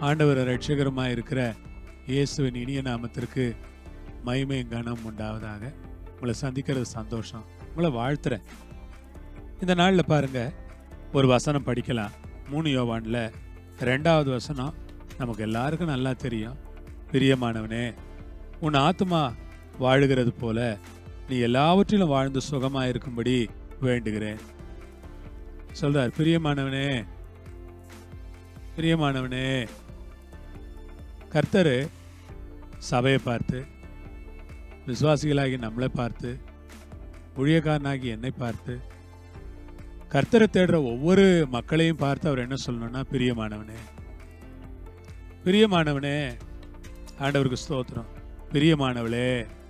ஆண்டவர் ரட்சகரமாக இருக்கிற இயேசுவின் இனிய நாமத்திற்கு மகிமை கனம் உண்டாவதாக உங்களை சந்திக்கிறது சந்தோஷம் உங்களை வாழ்த்துறேன் இந்த நாளில் பாருங்க ஒரு வசனம் படிக்கலாம் மூணு யோவானில் ரெண்டாவது வசனம் நமக்கு எல்லாருக்கும் நல்லா தெரியும் பிரியமானவனே உன் ஆத்மா வாழுகிறது போல நீ எல்லாவற்றிலும் வாழ்ந்து சுகமாக இருக்கும்படி வேண்டுகிறேன் சொல்றார் பிரியமானவனே பிரியமானவனே கர்த்தர் சபையை பார்த்து விசுவாசிகளாகி நம்மளை பார்த்து ஊழியக்காரனாகி என்னை பார்த்து கர்த்தரை தேடுற ஒவ்வொரு மக்களையும் பார்த்து அவர் என்ன சொல்லணும்னா பிரியமானவனே பிரியமானவனே ஆண்டவருக்கு ஸ்தோத்திரம் பிரியமானவளே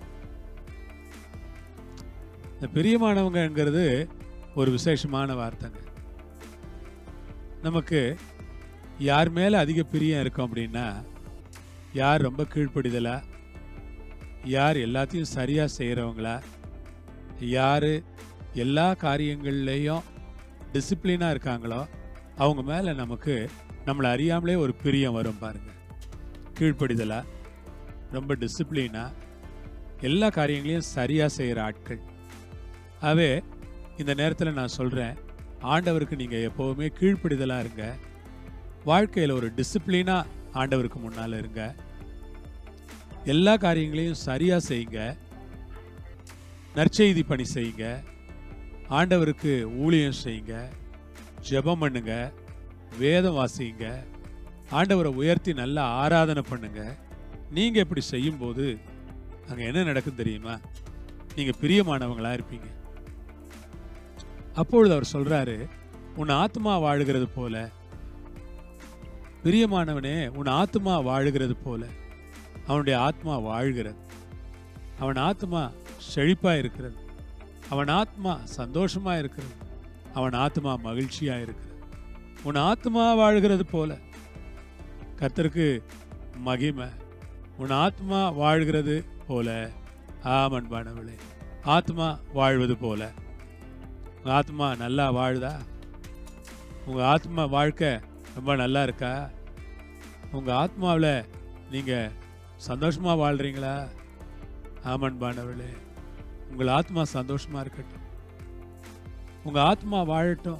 இந்த பிரியமானவங்கங்கிறது ஒரு விசேஷமான வார்த்தைங்க நமக்கு யார் மேலே அதிக பிரியம் இருக்கும் அப்படின்னா யார் ரொம்ப கீழ்ப்படிதலா யார் எல்லாத்தையும் சரியாக செய்கிறவங்களா யார் எல்லா காரியங்கள்லேயும் டிசிப்ளினாக இருக்காங்களோ அவங்க மேலே நமக்கு நம்மளை அறியாமலே ஒரு பிரியம் வரும் பாருங்க கீழ்ப்படிதலா ரொம்ப டிசிப்ளினா எல்லா காரியங்களையும் சரியாக செய்கிற ஆட்கள் ஆகவே இந்த நேரத்தில் நான் சொல்கிறேன் ஆண்டவருக்கு நீங்கள் எப்போவுமே கீழ்ப்படிதலாக இருங்க வாழ்க்கையில் ஒரு டிசிப்ளினாக ஆண்டவருக்கு முன்னால் இருங்க எல்லா காரியங்களையும் சரியாக செய்யுங்க நற்செய்தி பணி செய்யுங்க ஆண்டவருக்கு ஊழியம் செய்யுங்க ஜெபம் பண்ணுங்க வேதம் வாசிங்க ஆண்டவரை உயர்த்தி நல்லா ஆராதனை பண்ணுங்க நீங்க இப்படி செய்யும்போது அங்க என்ன நடக்கும் தெரியுமா நீங்க பிரியமானவங்களா இருப்பீங்க அப்பொழுது அவர் சொல்றாரு உன் ஆத்மா வாழுகிறது போல பிரியமானவனே உன் ஆத்மா வாழுகிறது போல அவனுடைய ஆத்மா வாழ்கிறது அவன் ஆத்மா செழிப்பா இருக்கிறது அவன் ஆத்மா சந்தோஷமா இருக்கிறது அவன் ஆத்மா மகிழ்ச்சியா இருக்கிறது உன் ஆத்மா வாழ்கிறது போல கர்த்தருக்கு மகிமை உன் ஆத்மா வாழ்கிறது போல ஆமன்பானவளே ஆத்மா வாழ்வது போல உங்க ஆத்மா நல்லா வாழுதா உங்க ஆத்மா வாழ்க்கை ரொம்ப நல்லா இருக்கா உங்க ஆத்மாவில் நீங்க சந்தோஷமா வாழ்றீங்களா ஆமன்பானவளே உங்கள் ஆத்மா சந்தோஷமா இருக்கட்டும் உங்க ஆத்மா வாழட்டும்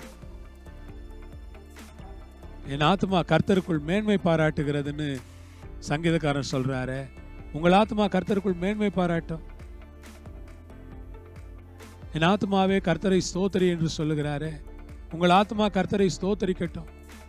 என் ஆத்மா கர்த்தருக்குள் மேன்மை பாராட்டுகிறதுன்னு சங்கீதக்காரன் சொல்றாரு உங்கள் ஆத்மா கர்த்தருக்குள் மேன்மை பாராட்டும் என் ஆத்மாவே கர்த்தரை ஸ்தோத்தரி என்று சொல்லுகிறாரே உங்கள் ஆத்மா கர்த்தரை ஸ்தோத்தரிக்கட்டும்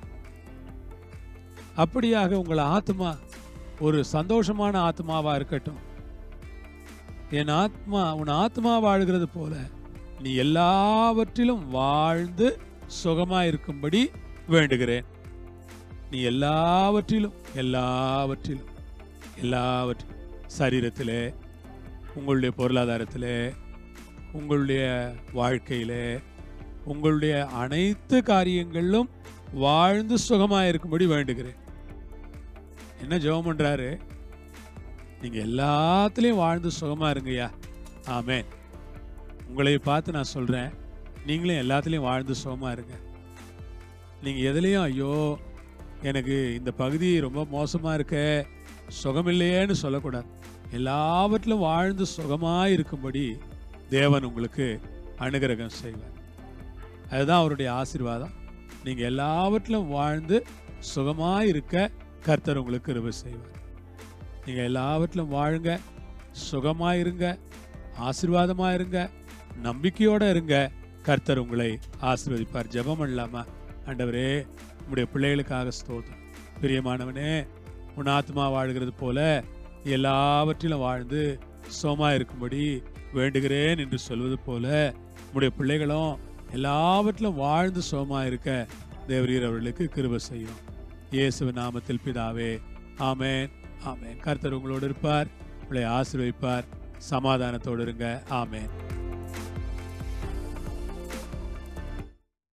அப்படியாக உங்கள் ஆத்மா ஒரு சந்தோஷமான ஆத்மாவா இருக்கட்டும் என் ஆத்மா உன் ஆத்மா வாழ்கிறது போல நீ எல்லாவற்றிலும் வாழ்ந்து சுகமா இருக்கும்படி வேண்டுகிறேன் நீ எல்லாவற்றிலும் எல்லாவற்றிலும் எல்லாவற்றிலும் சரீரத்திலே உங்களுடைய பொருளாதாரத்திலே உங்களுடைய வாழ்க்கையிலே உங்களுடைய அனைத்து காரியங்களிலும் வாழ்ந்து சுகமா இருக்கும்படி வேண்டுகிறேன் என்ன ஜெபம் பண்றாரு நீங்க எல்லாத்துலயும் வாழ்ந்து சுகமா இருங்கய்யா ஆமென் உங்களை பார்த்து நான் சொல்றேன் நீங்களும் எல்லாத்துலயும் வாழ்ந்து சுகமா இருங்க நீங்க எதுலயும் ஐயோ எனக்கு இந்த பகுதி ரொம்ப மோசமா இருக்க சுகமில்லையேன்னு சொல்லக்கூடாது எல்லாவற்றிலும் வாழ்ந்து சுகமா இருக்கும்படி தேவன் உங்களுக்கு அனுகிரகம் செய்வார் அதுதான் அவருடைய ஆசீர்வாதம் நீங்க எல்லாவற்றிலும் வாழ்ந்து சுகமா இருக்க கர்த்தர் உங்களுக்கு கிருபை செய்வார் நீங்க எல்லாவற்றிலும் வாழுங்க சுகமா இருங்க ஆசீர்வாதமா இருங்க நம்பிக்கையோட இருங்க கர்த்தர் உங்களை ஆசீர்வதிப்பார் ஜெபம் இல்லாம ஆண்டவரே உங்களுடைய பிள்ளைகளுக்காக ஸ்தோத்திரம் பிரியமானவனே உன் ஆத்மா வாழ்கிறது போல நீ எல்லாவற்றிலும் வாழ்ந்து சுகமா இருக்கும்படி வேண்டுகிறேன் என்று சொல்வது போல உங்களுடைய பிள்ளைகளும் எல்லாவற்றிலும் வாழ்ந்து சுகமா இருக்க தேவரீர் அவர்களுக்கு கிருபை செய்யும் இயேசு நாமத்தில் பிதாவே ஆமென் ஆமென் கர்த்தர் உங்களோடு இருப்பார் உங்களை ஆசீர்வதிப்பார் சமாதானத்தோடு இருங்க ஆமென்